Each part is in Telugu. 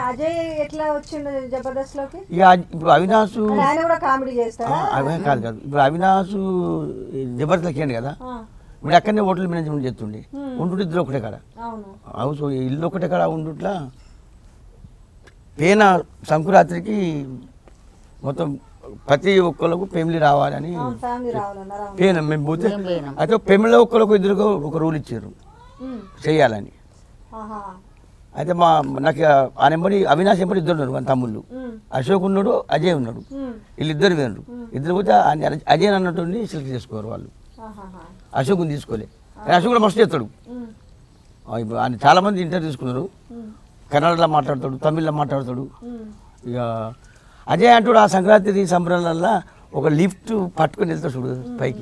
అజయ్ ఎట్లా వచ్చిండు జబర్దస్త్ లోకి ఇక అజ్- ఇప్పుడు అవినాష్ అంటే ఆయన కూడా కామెడీ ఆ, చేస్తాడా అవే కాదు కాదు ఇప్పుడు అవినాష్ జబర్దస్త్ ఎక్కండి కదా ఆ, ఇప్పుడు అక్కడనే హోటల్ మేనేజ్మెంట్ చేస్తుండే ఉంటుంటే ఇద్దరు ఒకటే కాడ అవును హౌస్ ఇల్లు ఒకటే కాడ ఉండుట్లా పేన సంకురాత్రికి మొత్తం ప్రతి ఒక్కరికి ఫ్యామిలీ రావాలని అవును ఫ్యామిలీ రావాలన్నారు అవును పేన మేము పోతే మేము పోయినాం. అయితే ఫ్యామిలీలో ఒక్కరికి ఇద్దరు ఒక రూల్ ఇచ్చారు ఉమ్, చేయాలని ఆహా అయితే మా నాకు ఆ నెంబడి అవినాష్ ఎంబడి ఇద్దరు ఉన్నారు మన తమ్ముళ్ళు ఉమ్, అశోక్ ఉన్నాడు అజయ్ ఉన్నాడు ఉమ్, వీళ్ళిద్దరు వేరు ఇద్దరు పోతే ఆ అజయ్ అన్నట్టు సెలెక్ట్ చేసుకోరు వాళ్ళు ఆహాహా. అశోక్ని తీసుకోలే కానీ అశోక్ కూడా మస్తు చేస్తాడు ఉమ్, ఆ, ఇప్పుడు ఆయన చాలా మంది ఇంటర్వ్యూ తీసుకున్నారు ఉమ్, కన్నడలో మాట్లాడతాడు తమిళ్లో మాట్లాడతాడు ఉమ్. ఇక అజయ్ అంటాడు ఆ సంక్రాంతి సంబరాలల్లో ఒక లిఫ్ట్ పట్టుకొని వెళ్తాడు చూడు పైకి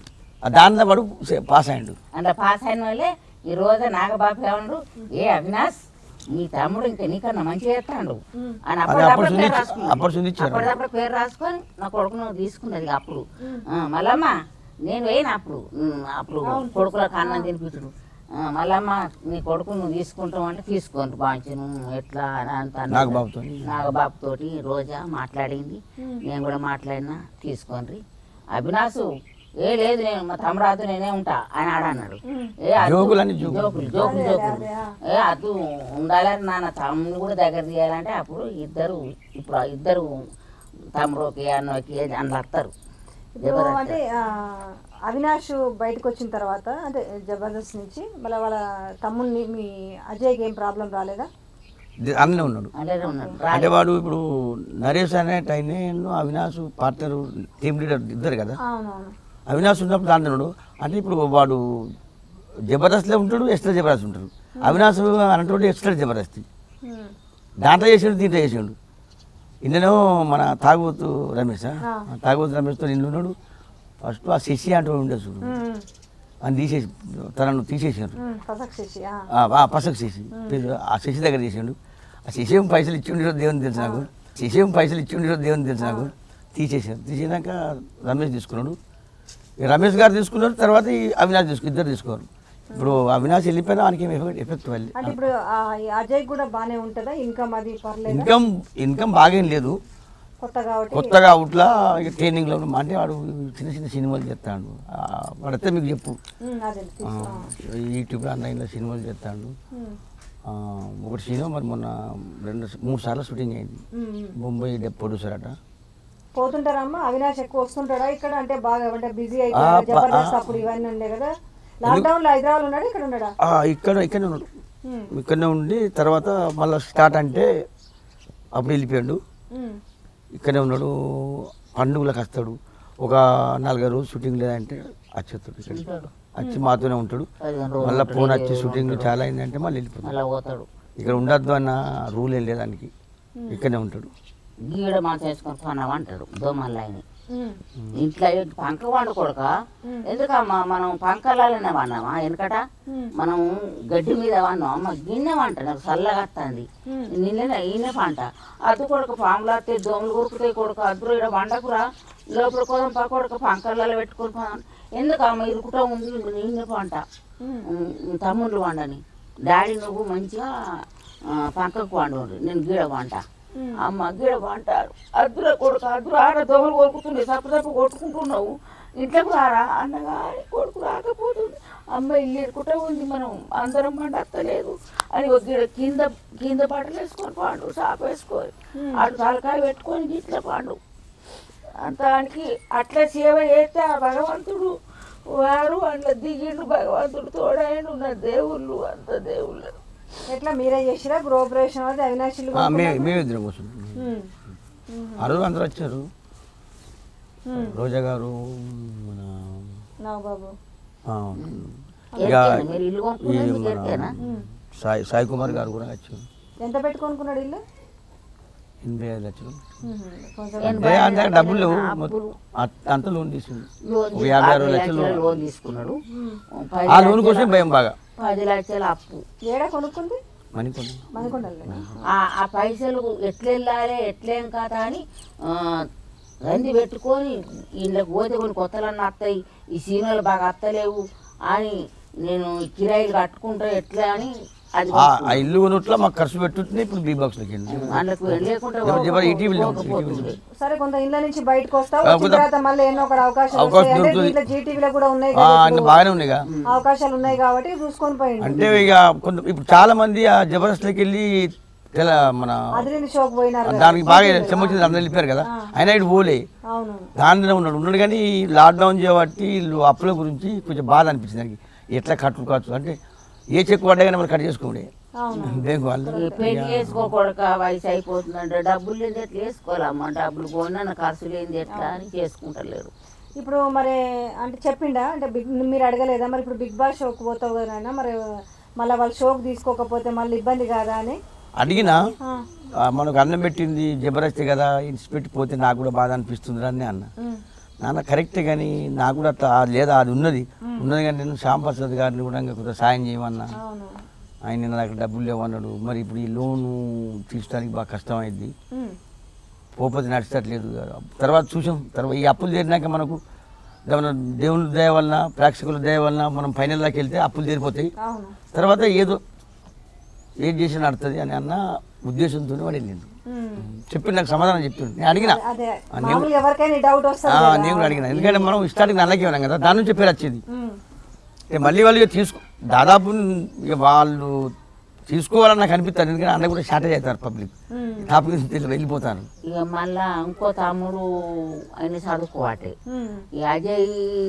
ఆ దానిలో వాడు సే- పాస్ అయ్యాడు అంటే పాస్ అయిన వాళ్ళే ఈ రోజు నాగబాబు ఏమన్నారు ఏ అవినాష్ మీ తమ్ముడు ఇంకా నీకన్నా మంచి చేస్తాడు అని అప్పుడు అప్పటికప్పుడు సుంది- పేరు రాసుకున్నాడు. అప్పుడు సుంది ఇచ్చారు. అప్పటికప్పుడు పేరు రాసుకొని నా కొడుకును తీసుకున్నది ఇక అప్పుడు ఆ, మల్లమ్మ నేను వేయను అప్పుడు ఉమ్, అప్పుడు కొడుకులకు అన్నం తినిపించడు ఆ, మల్లమ్మ నీ కొడుకు నువ్వు తీసుకుంటావు అంటే తీసుకోండి బాంచను ఎట్లా అని అంత అన్నది. నాగబాబుతోని. నాగబాబుతోటి రోజా మాట్లాడింది నేను కూడా మాట్లాడినా తీసుకోండి అవినాష్ ఏ లేదు నేను మా తమ్ముడాతో నేనే ఉంటా అని ఆడన్నాడు ఏ అద్దు- జోకులని జోకులు. జోకులు జోకులు జోకులు ఏ అద్దు ఉండాలని నాన్న తమ్ముడు కూడా దగ్గర తీయాలంటే అప్పుడు ఇద్దరు ఇప్పుడు ఆ ఇద్దరు తమ్ముడుకి అన్నకి అని వస్తారు ఇప్పుడు అంటే ఆ, అవినాష్ బయటకు వచ్చిన తర్వాత అంటే జబర్దస్త్ నుంచి మళ్ళీ వాళ్ళ తమ్ముడిని మీ అజయ్కి ఏం ప్రాబ్లం రాలేదా ఇది అన్ననే ఉన్నాడు అలాగే ఉన్నాడు అంటే వాడు ఇప్పుడు నరేష్ అనే టైనే అవినాష్ పార్ట్నర్ టీమ్ లీడర్ ఇద్దరు కదా అవునవును అవినాష్ ఉన్నప్పుడు దాంట్లో ఉన్నాడు అంటే ఇప్పుడు వాడు జబర్దస్త్లో ఉంటాడు ఎక్స్ట్రా జబర్దస్త్ ఉంటాడు అవినాష్ అన్నటువంటి ఎక్స్ట్రా జబర్దస్త్ ఉమ్, దాంట్లో చేసిండు దీంట్లో చేసిండు ఇందులో మన తాగుబోతు రమేష్ ఆ. తాగుబోతు రమేష్తో నిన్ను ఉన్నాడు ఫస్ట్ ఆ శశి అంటూ ఉండే చూడు ఉమ్, అని తీసేసి తనను తీసేసారు ఉమ్, పసక్ శశి ఆ. ఆ పసకు శశి ఆ శశి దగ్గర చేసిండు ఆ శశి ఏం పైసలు ఇచ్చి ఉండిరో దేవుని తెలుసు నాకు శశి ఏం పైసలు ఇచ్చి ఉండిరో దేవుని తెలుసు నాకు తీసేసారు తీసేనాక రమేష్ తీసుకున్నాడు ఈ రమేష్ గారు తీసుకున్నారు తర్వాత ఈ అవినాష్ తీసుకు ఇద్దరు తీసుకోరు ఇప్పుడు అవినాష్ వెళ్ళిపోయినా వానికి ఏం ఎఫెక్ట్ ఎఫెక్ట్ వెళ్ళి అంటే ఇప్పుడు ఆ, ఈ అజయ్ కూడా బానే ఉంటుందా ఇన్కమ్ అది పర్లేదు ఇన్కమ్ ఇన్కమ్ బాగేం లేదు కొత్త కాబట్టి కొత్తగా అవుట్లా ఇక ట్రైనింగ్లో ఉన్న- అంటే వాడు చిన్న చిన్న సినిమాలు చేస్తాడు ఆ, వాడైతే మీకు చెప్పు ఉమ్, అదే ఆ, తీసుకో. యూట్యూబ్లో ఆన్లైన్లో సినిమాలు చేస్తాడు ఉమ్, ఆ, ఒకటి సినిమా మరి మొన్న రెండు మూడు సార్లు షూటింగ్ అయింది ఉమ్, ఉమ్. ముంబై డెప్ ప్రొడ్యూసర్ అట పోతుంటారమ్మా అవినాష్ ఎక్కువ వస్తుంటాడా ఇక్కడ అంటే బాగా అంటే బిజీ ఆ, అయిపోయాడు ప- జబర్దస్త్ ఆ. అప్పుడు ఇవన్నీ ఉండే కదా లాక్డౌన్ లో హైదరాబాద్ ఉన్నాడు ఇక్కడ ఉన్నాడా ఆ, ఇక్కడ ఇక్కడనే ఉన్నాడు ఉమ్, ఇక్కడనే ఉండి తర్వాత మళ్ళీ స్టార్ట్ అంటే అప్పుడు వెళ్ళిపోయాడు ఉమ్, ఇక్కడనే ఉన్నాడు పండుగలకు వస్తాడు ఒక నాలుగైదు రోజులు షూటింగ్ లేదంటే వచ్చేస్తాడు ఇక్కడ వచ్చి మాతోనే ఉంటాడు పదిహేను రోజులు మళ్ళీ ఫోన్ ఉంటాడు, వచ్చి ఇరవై షూటింగ్ ఉంటాడు. చాలా అయిందంటే మళ్ళీ వెళ్ళిపోతాడు మళ్ళీ పోతాడు ఇక్కడ ఉండద్దు అన్న రూల్ ఏం లేదానికి ఇక్కడనే ఉంటాడు గీడ మనం చేసుకొని కొన్నాం అంటాడు దోమల్లా ఆయన ఉమ్, ఇంట్లో ఏంటి పంక వండుకోడక ఎందుకమ్మా మనం పంకలాలనే వన్నామా ఎందుకట మనం గడ్డి మీద వన్నాం అమ్మ గిన్నె వంట నాకు చల్లగా వస్తుంది నిన్న ఈయన పంట అద్దు కొడుకు పాములు వస్తాయి దోమలు కొరుకుతాయి కొడుకు అద్దరు ఇక్కడ వండకురా లోపల కోసం పక్కడక పంకలలో పెట్టుకొని పోదాం ఎందుకు అమ్మ ఇరుకుతా ఉంది ఈయన పంట ఉమ్, తమ్ముళ్ళు వండని డాడీ నువ్వు మంచిగా ఆ, పంకకు వండు నేను గీడ వంట అమ్మ గీడ వంటారు అద్దుర కొడుకు అద్దుర ఆడ దోమలు కొరుకుతుండే సప్పు సప్పు కొట్టుకుంటున్నావు ఇంట్లోకి రారా అన్నగాని కొడుకు రాకపోతుంది అమ్మ ఇల్లు ఎరుకుంటా ఉంది మనం అందరం పండత్తలేదు అని ఒక గీడ కింద కింద బట్టలు వేసుకొని పాండు సాపు వేసుకొని ఆడు తలకాయ పెట్టుకొని గిట్ల పాండు అంతానికి అట్లా సేవ చేస్తే ఆ భగవంతుడు వాడు అట్లా దిగిండు భగవంతుడు తోడైండు నా దేవుళ్ళు అంత దేవుళ్ళు ఎట్లా మీరే చేసిరా గృహప్రవేశం అది అవినాశులు ఆ, మే మేమిద్దరం కూర్చుంటాం ఆ రోజు అందరూ వచ్చారు రోజా గారు మన నా బాబు ఆ, ఇక ఎరికేనా? మీరు ఇల్లు ఈ కొనుక్కున్నది మీకు మన ఎరికేనా? సాయి సాయి కుమార్ గారు కూడా వచ్చారు ఎంత పెట్టుకొనుకున్నాడు ఇల్లు ఎనభై ఐదు లక్షలు కొంచెం అంటే అంత డబ్బులు లేవు. అ- అంత లోన్ తీసుకుంది లోన్ ఒక యాభై అరవై యాభై లక్షలు లక్షల లోన్ తీసుకున్నాడు పది ఆ లోన్ లక్షల- కోసం భయం బాగా పది లక్షల అప్పు ఏడా కొనుక్కుంది మణికొండ మనకొండలే ఆ ఆ పైసలు ఎట్లా వెళ్ళాలి ఎట్లేం కాదా అని ఆ, రంది పెట్టుకొని వీళ్ళకి పోతే కొన్ని కొత్తలన్నీ వస్తాయి ఈ సీనియర్లు బాగా వస్తలేవు అని నేను ఈ కిరాయిలు కట్టుకుంటా ఎట్లా అని అది ఆ ఆ ఇల్లు కొనుట్లో మాకు ఖర్చు పెట్టుకుంటే ఇప్పుడు బీ బాక్స్లోకి వెళ్ళి అందుకు లేకుండా జబర్ జబర్ ఈ టీవీలో పోకపోతుండే. సరే కొంత ఇళ్ళ నుంచి బయటకు వస్తావు ఆ, వచ్చిన కొంత- తర్వాత మళ్ళీ ఎన్నో ఒకటి అవకాశాలు అవకాశం వస్తాయి. అంటే దొరుకుతుంది. దీంట్లో జీటీవీలో కూడా ఉన్నాయి ఆ, కదా అన్ని ఇప్పుడు. బాగానే ఉన్నాయిగా అవకాశాలు ఉన్నాయి కాబట్టి చూసుకొని పోయింది అంటే ఇక కొంత ఇప్పుడు చాలా మంది ఆ జబర్దస్త్లోకి వెళ్ళి తెల మన అదిరిని షోక్ పోయినారు కదా. దానికి బాగా చెమ్మొచ్చింది అందరూ వెళ్ళిపోయారు కదా అయినా ఇటు పోలే అవును దానిలో ఉన్నాడు ఉన్నాడు కానీ లాక్డౌన్ చేయబట్టి వీళ్ళు అప్పుల గురించి కొంచెం బాధ అనిపించింది దానికి ఎట్లా కట్టు కావచ్చు అంటే ఏ చెక్కు పడ్డా కానీ మనం కట్ చేసుకోండి అవును బ్యాంకు వాళ్ళు ఈ పెళ్లి చేసుకోకూడక వయసు అయిపోతుందంటే డబ్బులు లేని ఎట్లా వేసుకోవాలమ్మా డబ్బులు పోయినా ఖర్చు లేనిది ఎట్లా అని చేసుకుంటలేరు ఇప్పుడు మరి అంటే చెప్పిండా అంటే బిగ్ మీరు అడగలేదా మరి ఇప్పుడు బిగ్ బాస్ షోకి పోతావు కదా నాయన మరి మళ్ళీ వాళ్ళు షోకి తీసుకోకపోతే మళ్ళీ ఇబ్బంది కాదా అని అడిగినా ఆ, ఆ, మనకు అన్నం పెట్టింది జబర్దస్త్ కదా ఇన్సి పెట్టి పోతే నాకు కూడా బాధ అనిపిస్తుంది అని అన్న ఉమ్, నాన్న కరెక్టే కానీ నాకు కూడా అట్లా ఆ లేదా అది ఉన్నది ఉన్నది కానీ నేను శ్యామ్ ప్రసాద్ గారిని కూడా ఇంకా కొంత సాయం చేయమన్నా అవును ఆయన నిన్న నాకు డబ్బులు లేవన్నాడు మరి ఇప్పుడు ఈ లోను తీర్చడానికి బాగా కష్టం అయింది ఉమ్, పోకపోతే నడిచట్లేదు తర్వాత చూసాం తర్వాత ఈ అప్పులు తీరినాక మనకు మన దేవుని దయ వలన ప్రేక్షకుల దయ వలన మనం ఫైనల్లోకి వెళ్తే అప్పులు తీరిపోతాయి అవును తర్వాత ఏదో ఏం చేసి నడుతుంది అని అన్న ఉద్దేశంతో వాడు వెళ్ళింది ఉమ్. చెప్పి నాకు సమాధానం చెప్పిండు నేను అడిగిన అదే ఆ, నేను- మామూలుగా ఎవరికైనా డౌట్ ఆ, వస్తుంది కదా. నేను కూడా అడిగిన ఎందుకంటే మనం స్టార్టింగ్ నల్లకి ఉన్నాం కదా దాని నుంచి పేరు వచ్చేది ఉమ్, ఇక మళ్ళీ వాళ్ళు ఇక తీసుకో దాదాపు ఇక వాళ్ళు తీసుకోవాలని నాకు అనిపిస్తుంది ఎందుకంటే అన్న కూడా షార్టేజ్ అవుతారు పబ్లిక్ ఉమ్, టాపిక్ నుంచి వెళ్ళిపోతాను ఇక మళ్ళా ఇంకో తమ్ముడు ఆయన చదువుకోవాటే ఉమ్, ఈ అజయ్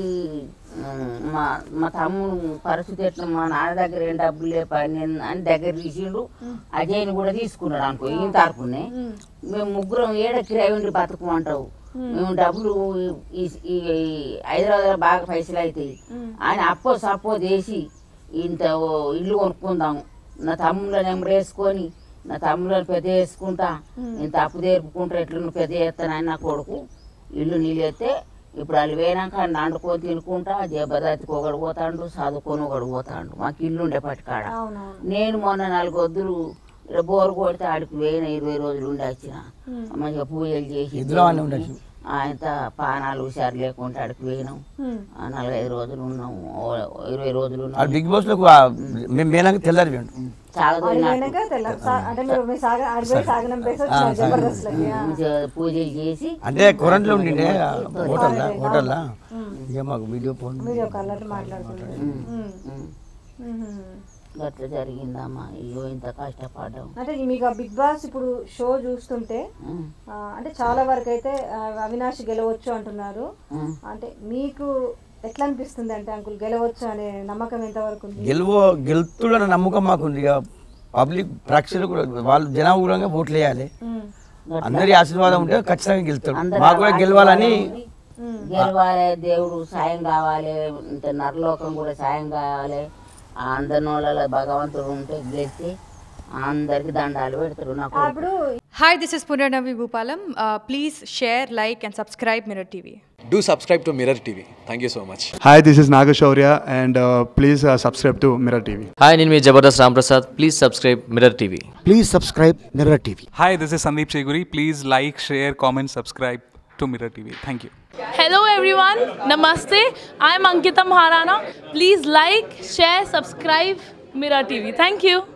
ఉమ్, మా మా తమ్ముడు పరిస్థితి ఎట్లా మా నాన్న దగ్గర ఏం డబ్బులు లేప నేను అని దగ్గర తీసిండు అజయ్ని కూడా తీసుకున్నాడు అనుకో ఈయన తరపునే ఉమ్, మేము ముగ్గురం ఏడ కిరాయి ఉండి బతుకుమంటావు మేము డబ్బులు ఈ- ఈ ఈ హైదరాబాద్లో బాగా పైసలు అవుతాయి ఉమ్. ఆయన అప్పో సప్పో చేసి ఇంత ఓ ఇల్లు కొనుక్కుందాం నా తమ్ముళ్ళ నెంబర్ వేసుకొని నా తమ్ముళ్ళని పెద్ద చేసుకుంటా ఇంత అప్పు తీర్పుకుంటా ఎట్లా నువ్వు పెద్ద చేస్తానని నా కొడుకు ఇల్లు నీళ్ళెత్తే ఇప్పుడు వాళ్ళు పోయినాక ఆయన వండుకొని తినుకుంటా జబర్దత్తికి ఒకడు పోతాండు చదువుకొని ఒకడు పోతాండు మాకు ఇల్లు ఉండే పట్టుకాడ అవునవును నేను మొన్న నాలుగు వద్దులు ఈడ బోరు కొడితే ఆడికి పోయిన ఇరవై రోజులు ఉండి వచ్చిన మంచిగా పూజలు చేసి ఇద్దరం అన్నీ ఉండొచ్చు ఆయనతో పానాలు హుషారు లేకుండా ఆడికి పోయినాం ఉమ్, ఆ నలభైదు రోజులు ఉన్నాం ఓ- ఇరవై రోజులు వాళ్ళు ఉన్నాం బిగ్ బాస్ లో మేము మేనాక తెల్లారి పోయిండు సాగదోలినట్టు ఆడిపోయినాక తెల్ల సా- అంటే మీరు మీ సాగ ఆడిపోయి సాగనం పేసి వచ్చారు జబర్దస్త్లకి ఆ. మంచిగా పూజలు చేసి అంటే కరెంట్లో ఉండిండే హోటల్లా హోటల్లా ఇక మాకు వీడియో ఫోన్ వీడియో కాల్ అట్లా మాట్లాడుతున్నారు ఉమ్, ఉమ్. ఉమ్. గట్ల జరిగిందమ్మా అయ్యో ఇంత కష్టపడ్డాం అంటే ఈ మీకు ఆ బిగ్ బాస్ ఇప్పుడు షో చూస్తుంటే ఉమ్. ఆ, అంటే చాలా వరకు అయితే ఆ, అవినాష్ గెలవచ్చు అంటున్నారు ఉమ్. అంటే మీకు ఎట్లా అనిపిస్తుంది అంటే అంకుల్ గెలవచ్చు అనే నమ్మకం ఎంతవరకు ఉంది గెలువ గెలుతుడన్న నమ్మకం మాకు ఉంది ఇక పబ్లిక్ ప్రేక్షకులు కూడా వాళ్ళు జనాభూరంగా ఓట్లు వేయాలి ఉమ్, అందరి ఆశీర్వాదం ఉంటే ఖచ్చితంగా గెలుతాడు అందరూ మాకు కూడా గెలవాలని ఉమ్, గెలవాలి దేవుడు సాయం కావాలి ఇంత నరలోకం కూడా సాయం కావాలి ఆ అందరి వాళ్ళ భగవంతుడు ఉంటే గెలిస్తే అందరికి దండాలు పెడతారు నాకు అప్పుడు Hi, this is Punarnavi Bhupalam. Uh, please share, like, and subscribe Mirror TV. Do subscribe to Mirror TV. Thank you so much. Hi, this is Nagashaurya, and uh, please uh, subscribe to Mirror TV. Hi నేను మీ Jabardasth Ramprasad please subscribe Mirror TV Please subscribe Mirror TV. Hi, this is Sandeep Cheguri. Please like, share, comment, subscribe to Mirror TV. Thank you. Hello everyone, Namaste. I'm Ankita Maharana. Please like, share, subscribe Mira TV. Thank you.